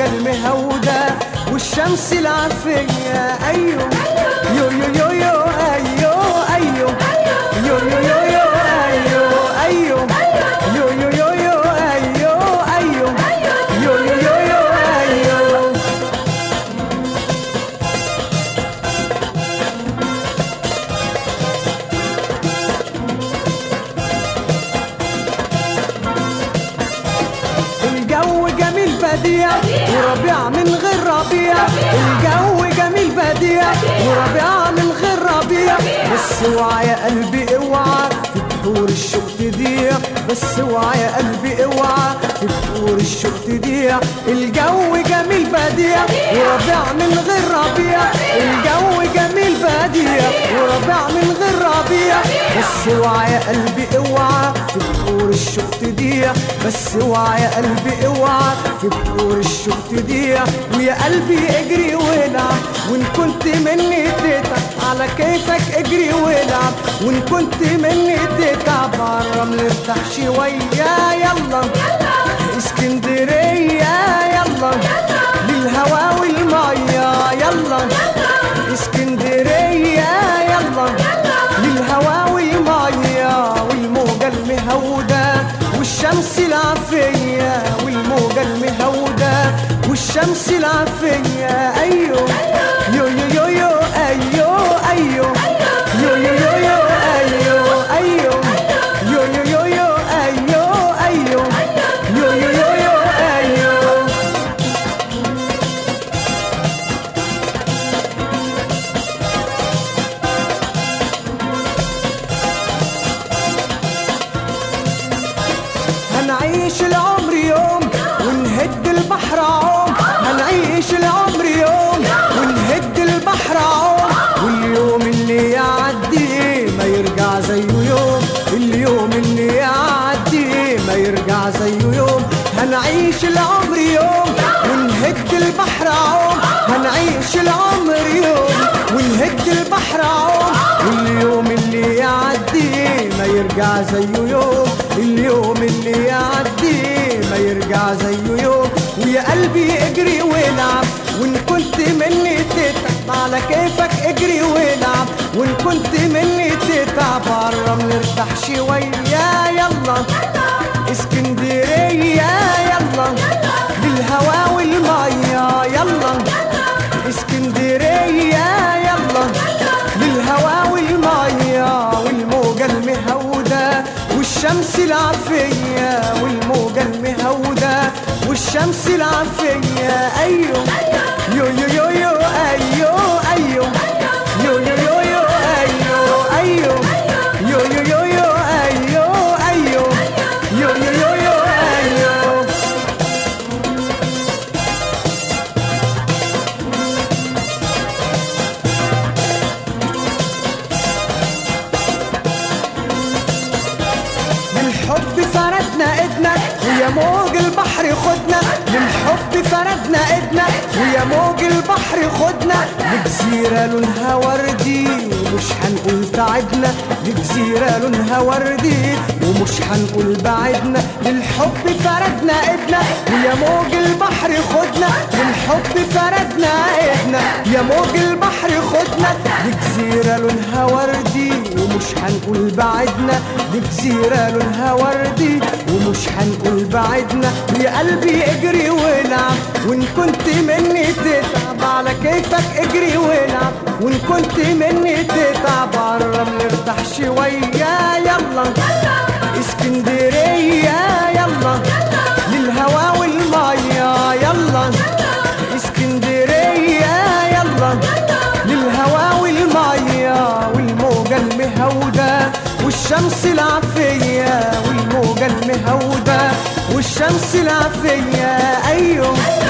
والموجة المهودة والشمس العافية أيوه يو يو يو يو أيوه أيوه يو يو يو يو أيوه أيوه يو يو يو يو أيوه أيوه يو يو يو يو أيوه الجو جميل بديع وربيع من غير ربيع الجو جميل بديع وربيع من غير ربيع بس اوعى يا قلبي اوعى في بحور الشوق تضيع بس اوعى يا قلبي اوعى في بحور الشوق تضيع الجو جميل بديع وربيع من غير ربيع الجو جميل بديع وربيع من غير ربيع بس اوعى يا قلبي اوعى في بحور الشوق تضيع بس اوعى يا قلبي اوعى في بحور الشوق تضيع ويا قلبي اجري والعب وان كنت مني تتعب على كيفك اجري والعب وان كنت مني تتعب على الرمل ارتاح شويه يلا اسكندريه يلا للهوا والميه يلا اسكندريه يلا للهوا والميه والموجه المهوده والشمس العافيه والموجه المهوده والشمس العافيه ايوه يو يو يو يو ايوه ايوه يو يو يو يو ايوه ايوه يو يو يو يو ايوه ايوه يو يو يو يو ايوه هنعيش العمر يوم ونهد البحر عوم هنعيش العمر يوم ونهد البحر عوم واليوم اللي يعدي ما يرجع زيه يوم اليوم اللي يعدي ما يرجع زيه يوم هنعيش العمر يوم ونهد البحر عوم هنعيش العمر يوم ونهد البحر عوم واليوم اللي يعدي ما يرجع زيه يوم اليوم اللي يعدي ما يرجع زيه يوم ويا قلبي اجري والعب وان كنت مني تتعب على كيفك اجري والعب وان كنت مني تتعب على الرمل ارتاح شويه يلا اسكندريه يلا للهوا والميه يلا اسكندريه يلا للهوا والميه والموجه المهوده والشمس العافيه والموجه المهوده والشمس العافيه ايوه يو يو يو يو ايوه ايوه يو يو يو يو ايوه ايوه يو يو يو يو ايوه ايوه يو يو يو يو ايوه للحب فردنا ايدنا ويا موج البحر خدنا للحب فردنا ايدنا ويا موج البحر خدنا لجزيرة لونها وردي ومش هنقول تعبنا لجزيرة لونها وردي ومش هنقول بعدنا للحب فردنا ايدنا ويا موج البحر خدنا للحب فردنا ايدنا يا موج البحر خدنا لجزيرة لونها وردي ومش هنقول بعدنا لجزيرة لونها وردي ومش هنقول بعدنا يا قلبي اجري والعب وان كنت مني تتعب على كيفك اجري والعب وان كنت مني تتعب على الرمل ارتاح شوية يلا اسكندرية يلا للهوا والمية يلا اسكندرية يلا للهوا والمية والموجة المهودة والشمس العافية والموجة المهودة والشمس العافية أيوه